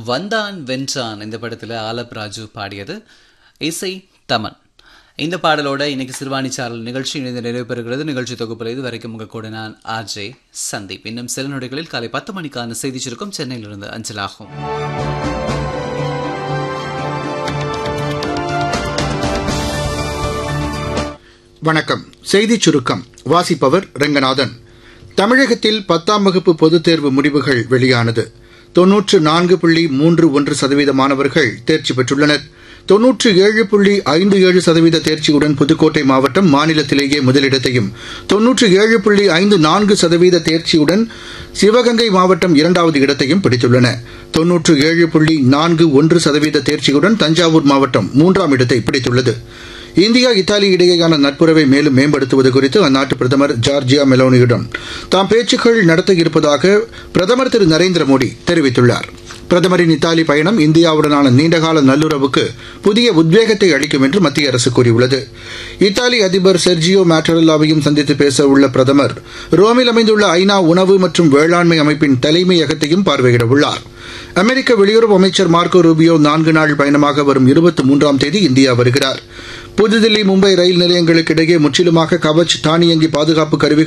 வந்தான் வென்றான் இந்த படத்தில் ஆலப் ராஜு பாடியது இசை தமன் இந்த பாடலோட இன்னைக்கு சிறுவாணி சாரல் நிகழ்ச்சி இணைந்து நிறைவு பெறுகிறது நிகழ்ச்சி தொகுப்பில் இது வரைக்கும் உங்கள் கூட நான் ஆர்ஜே சந்தீப் இன்னும் சில நொடிகளில் காலை பத்து மணிக்கான செய்தி சுருக்கம் சென்னையிலிருந்து அஞ்சலாகும் வணக்கம் செய்திச் சுருக்கம் வாசிப்பவர் ரெங்கநாதன் தமிழகத்தில் பத்தாம் வகுப்பு பொதுத் தேர்வு முடிவுகள் வெளியானது தொன்னூற்று நான்கு புள்ளி மூன்று ஒன்று சதவீத மாணவர்கள் தேர்ச்சி பெற்றுள்ளனர் தொன்னூற்று ஏழு புள்ளி ஐந்து ஏழு சதவீத தேர்ச்சியுடன் புதுக்கோட்டை மாவட்டம் மாநிலத்திலேயே முதலிடத்தையும் தொன்னூற்று ஏழு புள்ளி ஐந்து நான்கு சதவீத தேர்ச்சியுடன் சிவகங்கை மாவட்டம் இரண்டாவது இடத்தையும் பிடித்துள்ளன தொன்னூற்று ஏழு புள்ளி நான்கு ஒன்று சதவீத தேர்ச்சியுடன் தஞ்சாவூர் மாவட்டம் மூன்றாம் இடத்தை பிடித்துள்ளது இந்தியா இத்தாலி இடையேயான நட்புறவை மேலும் மேம்படுத்துவது குறித்து அந்நாட்டு பிரதமர் ஜார்ஜியா மெலோனியுடன் தாம் பேச்சுக்கள் நடத்த இருப்பதாக பிரதமர் திரு நரேந்திர மோடி தெரிவித்துள்ளார் பிரதமரின் இத்தாலி பயணம் இந்தியாவுடனான நீண்டகால நல்லுறவுக்கு புதிய உத்வேகத்தை அளிக்கும் என்று மத்திய அரசு கூறியுள்ளது இத்தாலி அதிபர் செர்ஜியோ மேட்டரல்லாவையும் சந்தித்து பேச உள்ள பிரதமர் ரோமில் அமைந்துள்ள ஐநா உணவு மற்றும் வேளாண்மை அமைப்பின் தலைமையகத்தையும் பார்வையிட உள்ளார் அமெரிக்க வெளியுறவு அமைச்சர் மார்க்கோ ரூபியோ நான்கு நாள் பயணமாக வரும் இருபத்தி மூன்றாம் தேதி இந்தியா வருகிறார் புதுதில்லி மும்பை ரயில் நிலையங்களுக்கு இடையே முற்றிலுமாக கவச் தானியங்கி பாதுகாப்பு கருவிகள்